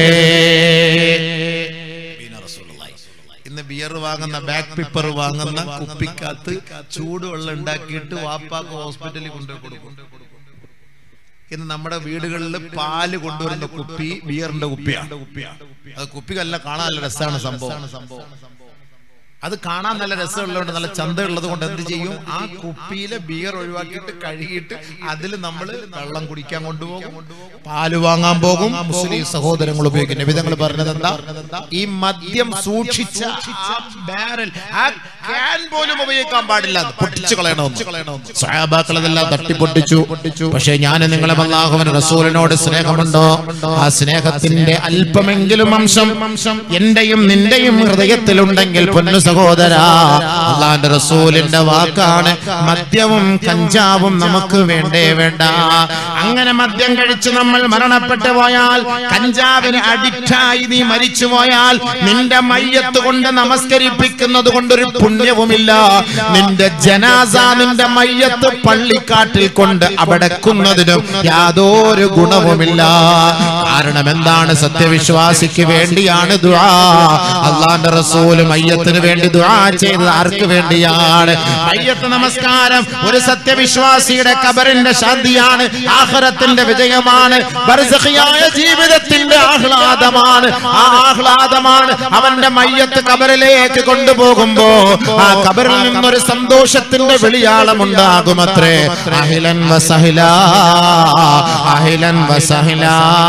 ഇന്ന് ബിയർ വാങ്ങുന്ന ബാക്ക് പിപ്പർ വാങ്ങുന്ന കുപ്പിക്കകത്ത് ചൂടുവെള്ളം ഉണ്ടാക്കിയിട്ട് വാപ്പാക്ക് ഹോസ്പിറ്റലിൽ കൊണ്ടുപോയി കൊടുക്കും ഇന്ന് നമ്മുടെ വീടുകളിൽ പാല് കൊണ്ടുവരുന്ന കുപ്പി ബിയറിന്റെ കുപ്പിയാണ് അത് കുപ്പികല്ല കാണാൻ നല്ല രസമാണ് സംഭവം അത് കാണാൻ നല്ല രസമുള്ളതുകൊണ്ട് നല്ല ചന്ത ഉള്ളത് കൊണ്ട് എന്ത് ചെയ്യും ആ കുപ്പിയിലെ ബിയർ ഒഴിവാക്കിയിട്ട് കഴുകിയിട്ട് അതിൽ നമ്മൾ വെള്ളം കുടിക്കാൻ കൊണ്ടുപോകും പാല് വാങ്ങാൻ പോകും മുസ്ലിം സഹോദരങ്ങൾ ഉപയോഗിക്കും വിധങ്ങൾ പറഞ്ഞത് എന്താ ഈ മദ്യം സൂക്ഷിച്ച ആ ബാരൽ ആ ക്യാൻ പോലും ഉപയോഗിക്കാൻ പാടില്ല അത് പൊട്ടിച്ചു കളയണമെന്ന് സഹാബാക്കൾ അതെല്ലാം തട്ടിപ്പൊട്ടിച്ചു പക്ഷേ ഞാൻ നിങ്ങളെ അള്ളാഹുവിന് റസൂലിനോട് സ്നേഹമുണ്ടോ ആ സ്നേഹത്തിന്റെ അല്പമെങ്കിലും അംശം എന്റെയും നിന്റെയും ഹൃദയത്തിലുണ്ടെങ്കിൽ പൊന്നു സഹോദരാ അള്ളാന്റെ റസൂലിന്റെ വാക്കാണ് മദ്യവും കഞ്ചാവും നമുക്ക് വേണ്ടേ വേണ്ട അങ്ങനെ മദ്യം കഴിച്ച് നമ്മൾ മരണപ്പെട്ടു പോയാൽ കഞ്ചാവിന് അഡിക്റ്റായി നീ മരിച്ചു പോയാൽ നിന്റെ മയ്യത്ത് കൊണ്ട് നമസ്കരിപ്പിക്കുന്നത് കൊണ്ടൊരു പുണ്യവുമില്ല നിന്റെ ജനാസ നിന്റെ മയ്യത്ത് പള്ളിക്കാട്ടിൽ കൊണ്ട് അവിടക്കുന്നതിനും യാതൊരു ഗുണവുമില്ല കാരണം എന്താണ് സത്യവിശ്വാസിക്ക് വേണ്ടിയാണ് ദുആ അള്ളാന്റെ റസൂല് മയ്യത്തിന് വേണ്ടി ദുആ ചെയ്തത് ആർക്ക് വേണ്ടിയാണ് മയ്യത്ത് നമസ്കാരം ഒരു സത്യവിശ്വാസിയുടെ കബറിന്റെ ശാന്തിയാണ് ആഹ്റത്തിന്റെ വിജയമാണ് ബർസഖിയായ ജീവിതത്തിന്റെ ആഹ്ലാദമാണ് ആ ആഹ്ലാദമാണ് അവന്റെ മയ്യത്ത് കബറിലേക്ക് കൊണ്ടുപോകുമ്പോ ആ കബറിൽ നിന്നൊരു സന്തോഷത്തിന്റെ വെളിയാളമുണ്ടാകുമത്രേ അഹിലൻ വസഹില അഹിലൻ വസഹില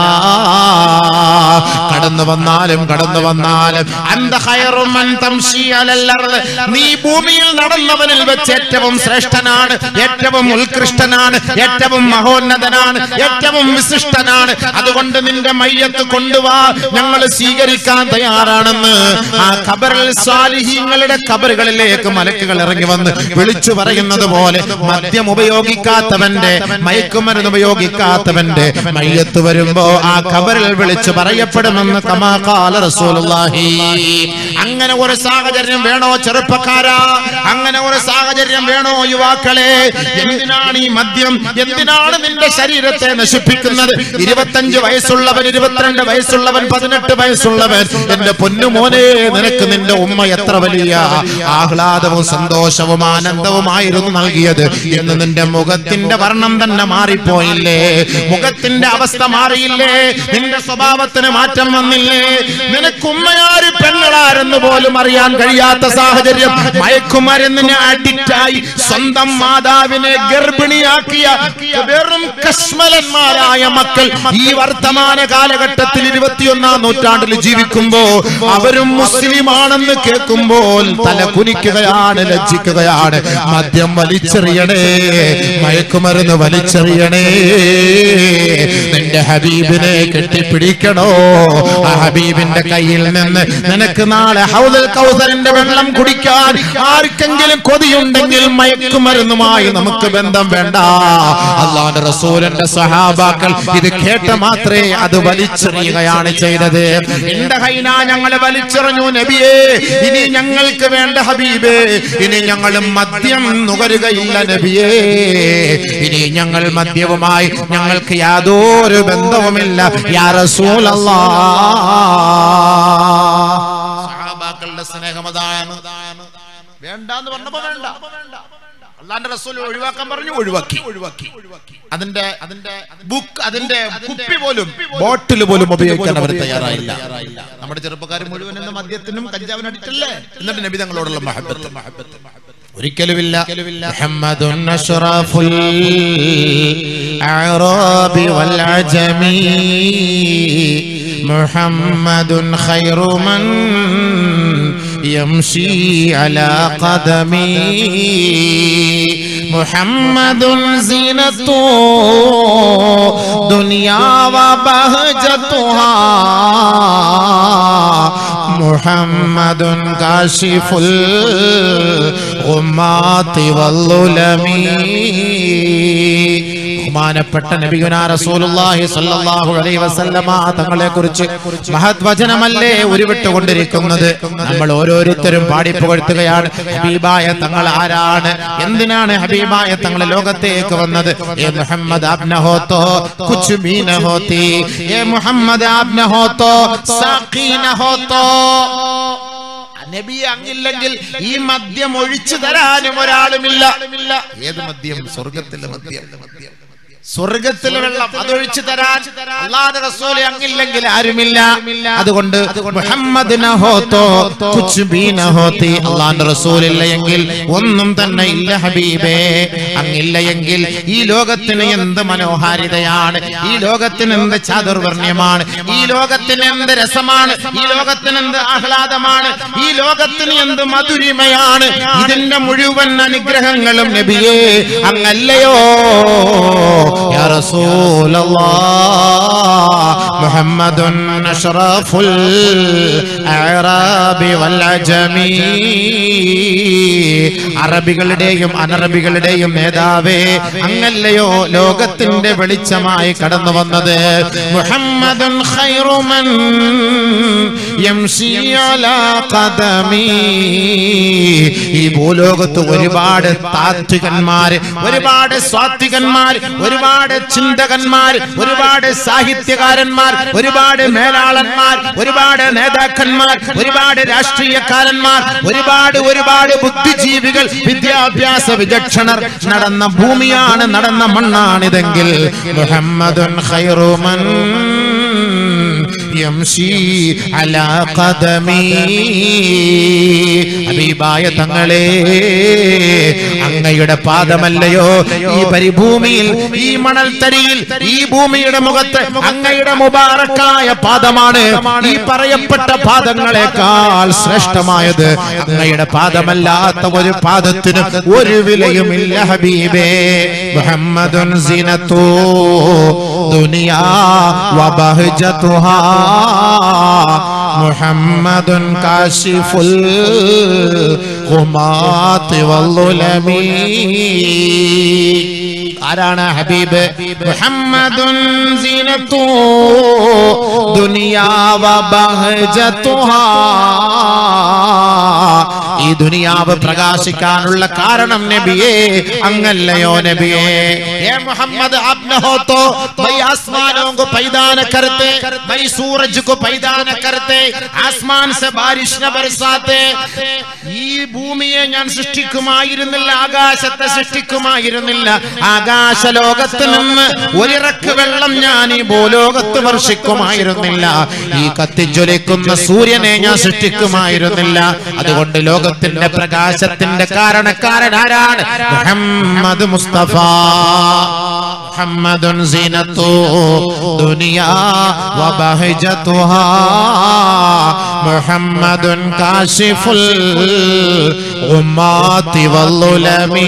കടന്നു വന്നാലും കടന്നു വന്നാലും അന്ത ഖൈറും മൻ തംശി അലൽ അർള്. നീ ഭൂമിയിൽ നടന്നവനിൽ വെച്ച് ഏറ്റവും ശ്രേഷ്ഠനാണ് ഏറ്റവും ഉത്കൃഷ്ടനാണ് ഏറ്റവും മഹോന്നതനാണ് ഏറ്റവും വിശിഷ്ടനാണ് അതുകൊണ്ട് നിന്റെ മയ്യത്ത് കൊണ്ടുവാ ഞങ്ങൾ സ്വീകരിക്കാൻ തയ്യാറാണെന്ന് ആ ഖബറിൽ സ്വാലിഹീങ്ങളുടെ ഖബറുകളിലേക്ക് മലക്കുകൾ ഇറങ്ങി വന്ന് വിളിച്ചു പറയുന്നത് പോലെ മദ്യം ഉപയോഗിക്കാത്തവന്റെ മയക്കുമരുന്ന് ഉപയോഗിക്കാത്തവന്റെ മയ്യത്ത് വരുമ്പോ ആ ഖബറിൽ വിളിച്ചു പറയപ്പെടുമെന്ന് കമാകാല റസൂലുള്ളാഹി അങ്ങനെ ഒരു സാഹചര്യം വേണോ ചെറുപ്പക്കാരാ അങ്ങനെ ഒരു സാഹചര്യം വേണോ യുവാക്കളെ എന്തിനാണ് ഈ മദ്യം എന്തിനാണ് നിന്റെ ശരീരത്തെ നശിപ്പിക്കുന്നത് ഇരുപത്തഞ്ച് വയസ്സുള്ളവൻ ഇരുപത്തിരണ്ട് വയസ്സുള്ളവൻ പതിനെട്ട് വയസ്സുള്ളവൻ എന്റെ പൊന്നുമോനെ നിനക്ക് നിന്റെ ഉമ്മ എത്ര വലിയ ആഹ്ലാദവും സന്തോഷവും ആനന്ദവുമായിരുന്നു നൽകിയത് എന്ന് നിന്റെ മുഖത്തിന്റെ വർണ്ണം തന്നെ മാറിപ്പോയില്ലേ മുഖത്തിന്റെ അവസ്ഥ മാറിയില്ലേ നിന്റെ സ്വഭാവത്തിന് മാറ്റം വന്നില്ലേ നിനക്ക് ഉമ്മയാര് പെങ്ങളാരെന്ന് പോലും അറിയാൻ കഴിയാത്ത സാഹചര്യം മയക്കുമരുന്നിന് അഡിക്റ്റായി സ്വന്തം മാതാവിനെ ഗർഭിണിയാക്കിയ വെറും കശ്മലന്മാരായ മക്കൾ ഈ വർത്തമാന കാലഘട്ടത്തിൽ ഇരുപത്തിയൊന്നാം നൂറ്റാണ്ടിൽ ജീവിക്കുമ്പോ അവരും മുസ്ലിമാണെന്ന് കേൾക്കുമ്പോൾ തല കുനിക്കുകയാണ് ലജ്ജിക്കുകയാണ് മദ്യം വലിച്ചെറിയണേ മയക്കുമരുന്ന് വലിച്ചെറിയണേ നിന്റെ ഹബീബിനെ കെട്ടിപ്പിടിക്കണോ ആ ഹബീബിന്റെ കയ്യിൽ നിന്ന് നിനക്ക് നാളെ ഹൗദൽ കൗസറിന്റെ വെള്ളം കുടിക്കാൻ ആർക്കെങ്കിലും കൊതിയുണ്ടെങ്കിൽ മയക്കുമരുന്നുമായി നമുക്ക് ബന്ധം വേണ്ട അള്ളാന്റെ റസൂലിന്റെ സഹാബാക്കൾ ഇത് കേട്ട മാത്രമേ അത് വലിച്ചെറിയുകയാണ് ചെയ്തത് എന്റെ ഹൈന ഞങ്ങൾ വലിച്ചെറിഞ്ഞു നബിയേ ഇനി ഞങ്ങൾക്ക് വേണ്ട ഹബീബേ ഇനി ഞങ്ങൾ മദ്യം നുകരുകയില്ല നബിയേ ഇനി ഞങ്ങൾ മദ്യവുമായി ഞങ്ങൾക്ക് യാതൊരു ബന്ധവുമില്ല യാ റസൂലല്ലാ സഹാബാക്കളുടെ സ്നേഹം അതാണ് വേണ്ടാന്ന് പറഞ്ഞപ്പോ വേണ്ട അള്ളാന്റെ റസൂൽ ഒഴിവാക്കാൻ പറഞ്ഞു ഒഴിവാക്കി ഒഴിവാക്കി അതിന്റെ അതിന്റെ ബുക്ക് അതിന്റെ കുപ്പി പോലും ബോട്ടിൽ പോലും ഉപയോഗിക്കാൻ അവർ തയ്യാറായില്ല നമ്മുടെ ചെറുപ്പക്കാർ മുഴുവൻ ഇന്ന് മദ്യത്തിനും കഞ്ചാവിനും അടിച്ചല്ലേ എന്നിട്ട് നബി തങ്ങളോടുള്ള മഹബത്ത് ഒരിക്കലുമില്ല മുഹമ്മദുൻ അഷ്റഫുൽ അഅറാബി വൽ അജമി മുഹമ്മദുൻ ഖൈറു മൻ يمشي على قدمي محمد زينة دنيا وبهجتها محمد كاشف الغمات والظلم ബഹുമാനപ്പെട്ട നബിഗുന റസൂലുള്ളാഹി സ്വല്ലല്ലാഹു അലൈഹി വസല്ലമ തങ്ങളെ കുറിച്ച് മഹത് വചനമല്ലേ ഉരുവിട്ടുകൊണ്ടിരിക്കുന്നത് നമ്മൾ ഓരോരുത്തരും പാടി പുകഴ്ത്തുകയാണ് ഹബീബായ തങ്ങൾ ആരാണ് എന്തിനാണ് ഹബീബായ തങ്ങൾ ലോകത്തേക്ക് വന്നത് ഏ മുഹമ്മദ് ആപ്ന ഹോത്തോ കുച്ച് ഭീ ന ഹോത്തി ഏ മുഹമ്മദ് ആപ്ന ഹോത്തോ സാഖി ന ഹോത്തോ നബിയെ അങ്ങില്ലെങ്കിൽ ഈ മദ്യം ഒഴിച്ചു തരാനും ഒരാളുമില്ല ഏത് മദ്യം സ്വർഗത്തിലെ മദ്യം സ്വർഗത്തിലെ വെള്ളം അതൊഴിച്ചു തരാൻ അള്ളാഹുവിന്റെ റസൂലെ അങ്ങില്ലെങ്കിൽ ആരുമില്ല അതുകൊണ്ട് മുഹമ്മദ് നഹോത്തോ കുച്ച് ബി നഹോത്തി അള്ളാഹുവിന്റെ റസൂലില്ല എങ്കിൽ ഒന്നും തന്നെ ഇല്ല ഹബീബേ അങ്ങില്ല എങ്കിൽ ഈ ലോകത്തിന് എന്ത് മനോഹാരിതയാണ് ഈ ലോകത്തിന് എന്ത് ചാതുർവർണ്യമാണ് ഈ ലോകത്തിന് എന്ത് രസമാണ് ഈ ലോകത്തിന് എന്ത് ആഹ്ലാദമാണ് ഈ ലോകത്തിന് എന്ത് മധുരിമയാണ് ഇതിന്റെ മുഴുവൻ അനുഗ്രഹങ്ങളും നബിയേ അങ്ങല്ലയോ യാ റസൂലല്ലാഹ് മുഹമ്മദുൻ അഷ്റഫുൽ അഅറാബി വൽ അജമി അറബികളുടെയും അനറബികളുടെയും നേതാവേ അങ്ങല്ലയോ ലോകത്തിന്റെ വെളിച്ചമായി കടന്നു വന്നത് മുഹമ്മദുൻ ഖൈറുമൻ യംശി അലാ ഖദമി ഈ ഭൂലോകത്ത് ഒരുപാട് താത്വികന്മാര് ഒരുപാട് സ്വാത്വികന്മാർ ഒരുപാട് ചിന്തകന്മാർ ഒരുപാട് സാഹിത്യകാരന്മാർ ഒരുപാട് മേലാളന്മാർ ഒരുപാട് നേതാക്കന്മാർ ഒരുപാട് രാഷ്ട്രീയക്കാരന്മാർ ഒരുപാട് ഒരുപാട് ബുദ്ധിജീവികൾ വിദ്യാഭ്യാസ വിചക്ഷണർ നടന്ന ഭൂമിയാണ് നടന്ന മണ്ണാണിതെങ്കിൽ മുഹമ്മദുൻ ഖൈറുമൻ യംശി അലാ ഖദമി ഹബീബായ തങ്ങളെ അങ്ങയുടെ പാദമല്ലയോ ഈ പരിഭൂമിയിൽ ഈ മണൽത്തരിയിൽ ഈ ഭൂമിയുടെ മുഖത്ത് അങ്ങയുടെ മുബാറക്കായ പാദമാണ് ഈ പറയപ്പെട്ട പാദങ്ങളെക്കാൾ ശ്രേഷ്ഠമായത് അങ്ങയുടെ പാദമല്ലാത്ത ഒരു പാദത്തിന് ഒരു വിലയുമില്ല ഹബീബേ മുഹമ്മദുൻ സിനത്തോ ദുനിയാ വബഹജതുഹാ മുഹമ്മദുൻ കാശിഫുൽ ഖുമാത്തി വല്ലുലമി ആരാണ് ഹബീബ് മുഹമ്മദുൻ സീനത്തു ദുനിയാ വബഹജതുഹാ ഈ ദുനിയാവ് പ്രകാശിക്കാനുള്ള കാരണം നബിയേ അങ്ങല്ലയോ നബിയേ ഏ മുഹമ്മദ് आपने हो तो भाई आसमानों को पैदा न करते भाई सूरज को पैदा न करते ആസ്മാൻ से बारिश न बरसाते ഈ ഭൂമിയെ ഞാൻ സൃഷ്ടിക്കുമായിരുന്നില്ല ആകാശത്തെ സൃഷ്ടിക്കുമായിരുന്നില്ല ആകാശ ലോകത്ത് നിന്ന് ഒരിറക്ക് വെള്ളം ഞാൻ ഈ ഭൂലോകത്ത് വർഷിക്കുമായിരുന്നില്ല ഈ കത്തിജ്വലിക്കുന്ന സൂര്യനെ ഞാൻ സൃഷ്ടിക്കുമായിരുന്നില്ല അതുകൊണ്ട് ലോകത്തിന്റെ പ്രകാശത്തിന്റെ കാരണക്കാരൻ ആരാണ് മുഹമ്മദ് മുസ്തഫ മുഹമ്മദുൻ സീനത്തു ദുനിയാ വബഹജതുഹാ മുഹമ്മദുൻ കാശിഫുൽ ഉമ്മാതി വല്ലുലമി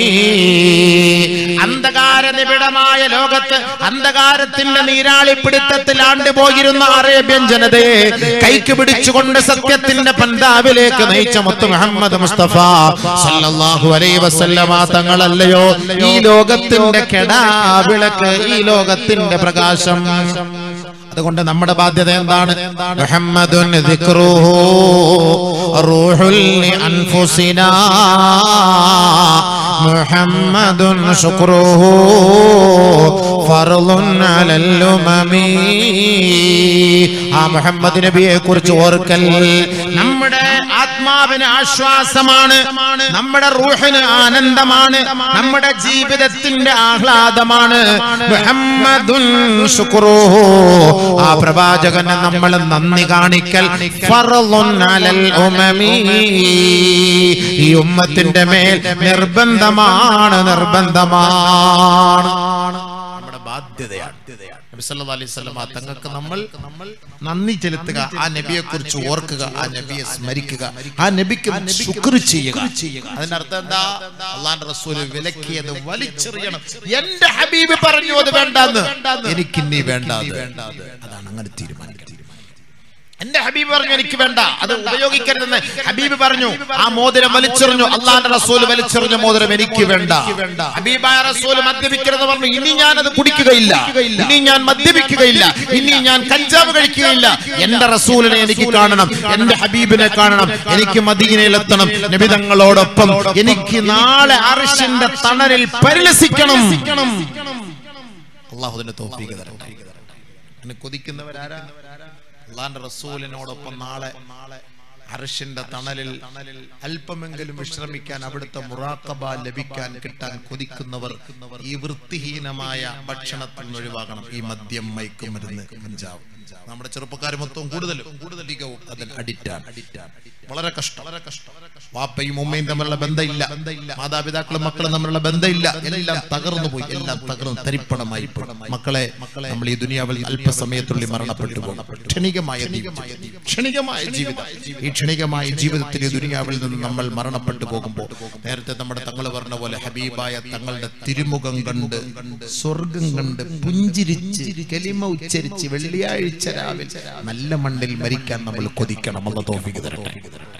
അന്ധകാര നിബിഡമായ ലോകത്ത് അന്ധകാരത്തിന്റെ നീരാളിപ്പിടുത്തത്തിൽ ആണ്ടുപോയിരുന്ന അറേബ്യൻ ജനതയെ കൈക്ക് പിടിച്ചുകൊണ്ട് സത്യത്തിന്റെ പന്താവിലേക്ക് നയിച്ച മുത്ത് മുഹമ്മദ് മുസ്തഫ സല്ലല്ലാഹു അലൈഹി വസല്ലമ തങ്ങളല്ലയോ ഈ ലോകത്തിന്റെ കെടാവിളക്ക് ഈ ലോകത്തിന്റെ പ്രകാശം അതുകൊണ്ട് നമ്മുടെ ബാധ്യത എന്താണ് മുഹമ്മദുൻ ദിക്റുഹു റൂഹുൽ അൻഫുസിനാ മുഹമ്മദുൻ ശുക്രുഹു ഫർളുൻ അലൽ ഉമമി ആ മുഹമ്മദ് നബിയെ കുറിച്ച് ഓർക്കൽ നമ്മുടെ ആത്മാവിന് ആശ്വാസമാണ് നമ്മുടെ റൂഹിന് ആനന്ദമാണ് നമ്മുടെ ജീവിതത്തിന്റെ ആഹ്ലാദമാണ് മുഹമ്മദുൻ ശുക്രുഹു ആ പ്രവാചകന് നമ്മൾ നന്ദി കാണിക്കൽ ഫർളുൻ അലൽ ഉമമി ഈ ഉമ്മത്തിന്റെ മേൽ നിർബന്ധമാണ് നിർബന്ധമാണ് നമ്മുടെ ബാധ്യതയാണ് നബി സല്ലല്ലാഹു അലൈഹി വസല്ലം ആ തങ്ങൾക്ക് നമ്മൾ നമ്മൾ നന്ദി ചെലുത്തുക ആ നബിയെ കുറിച്ച് ഓർക്കുക ആ നബിയെ സ്മരിക്കുക ആ നബിക്ക് ശുക്ർ ചെയ്യുക അതിന്റെ അർത്ഥം എന്താ അള്ളാന്റെ റസൂല് വിലക്കിയത് വലിച്ചെറിയണം എന്റെ ഹബീബ് പറഞ്ഞു അത് വേണ്ടെന്ന് എനിക്ക് ഇനി വേണ്ട അതാണ് അങ്ങനെ തീരുമാനിക്കുന്നത് എന്റെ ഹബീബ് പറഞ്ഞു എനിക്ക് വേണ്ട അത് ഉപയോഗിക്കരുതെന്ന് ഹബീബ് പറഞ്ഞു ആ മോതിരം വലിച്ചെറിഞ്ഞു അള്ളാന്റെ റസൂല് വലിച്ചെറിഞ്ഞ മോതിരം എനിക്ക് വേണ്ട ഹബീബായ റസൂല് മദ്യപിക്കരുതെന്ന് പറഞ്ഞു ഇനി ഞാൻ അത് കുടിക്കുകയില്ല ഇനി ഞാൻ മദ്യപിക്കുകയില്ല ഇനി ഞാൻ കഞ്ചാവ് കഴിക്കുകയില്ല എന്റെ റസൂലിനെ എനിക്ക് കാണണം എന്റെ ഹബീബിനെ കാണണം എനിക്ക് മദീനയിലെത്തണം നബിതങ്ങളോടൊപ്പം എനിക്ക് നാളെ അറിഷിന്റെ തണലിൽ പരിലസിക്കണം അള്ളാഹുദിന്റെ തോഫീക്ക് തരട്ടെ എന്നെ കൊതിക്കുന്നവരാരാ അള്ളാന്റെ റസൂലിനോടൊപ്പം നാളെ അർഷിന്റെ തണലിൽ അല്പമെങ്കിലും വിശ്രമിക്കാൻ അവിടുത്തെ മുറാക്കബ ലഭിക്കാൻ കിട്ടാൻ കൊതിക്കുന്നവർ ഈ വൃത്തിഹീനമായ ഭക്ഷണത്തിൽ നിന്ന് ഒഴിവാകണം ഈ മദ്യം മയക്കുമരുന്ന് കഞ്ചാവ് നമ്മുടെ ചെറുപ്പക്കാർ മൊത്തം കൂടുതലും കൂടുതലധികവും അതിൽ അഡിക്റ്റാണ് വളരെ കഷ്ടം വളരെ കഷ്ടം വാപ്പയും ഉമ്മയും തമ്മിലുള്ള ബന്ധമില്ല മാതാപിതാക്കളും മക്കളും തമ്മിലുള്ള ബന്ധമില്ല എല്ലാം തകർന്നു പോയി എല്ലാം തകർന്നു തരിപ്പണമായി പോയി. മക്കളെ നമ്മൾ ഈ ദുനിയാവിൽ അല്പസമയത്തുള്ളിൽ മരണപ്പെട്ടു പോകും ക്ഷണികമായ ജീവിതം. ക്ഷണികമായ ജീവിതം ഈ ക്ഷണികമായ ജീവിതത്തിലെ ദുനിയാവിൽ നിന്ന് നമ്മൾ മരണപ്പെട്ടു പോകുമ്പോൾ നേരത്തെ നമ്മുടെ തങ്ങൾ പറഞ്ഞ പോലെ ഹബീബായ തങ്ങളുടെ തിരുമുഖം കണ്ട് സ്വർഗം കണ്ട് പുഞ്ചിരിച്ച് കലിമ ഉച്ചരിച്ച് വെള്ളിയാഴ്ച രാവിലെ നല്ല മണ്ണിൽ മരിക്കാൻ നമ്മൾ കൊതിക്കണം അല്ല തോഫിക്ക് തരട്ടെ